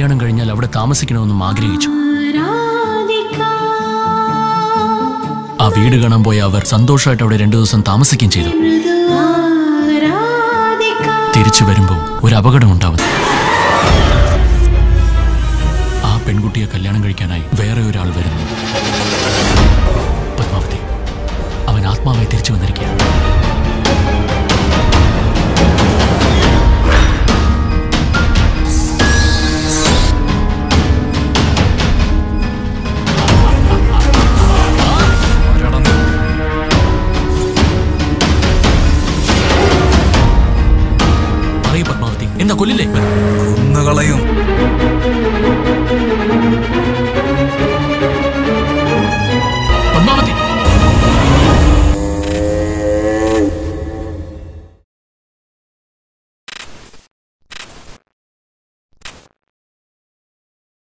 കല്യാണം കഴിഞ്ഞാൽ അവിടെ താമസിക്കണമെന്നും ആഗ്രഹിച്ചു ആ വീട് കാണാൻ പോയ അവർ സന്തോഷമായിട്ട് അവിടെ രണ്ടു ദിവസം താമസിക്കുകയും ചെയ്തു തിരിച്ചു വരുമ്പോൾ ഒരു അപകടം ഉണ്ടാവുന്നു ആ പെൺകുട്ടിയെ കല്യാണം കഴിക്കാനായി വേറെ ഒരാൾ വരുന്നു പത്മാവതി അവൻ ആത്മാവായി തിരിച്ചു വന്നിരിക്കുകയാണ്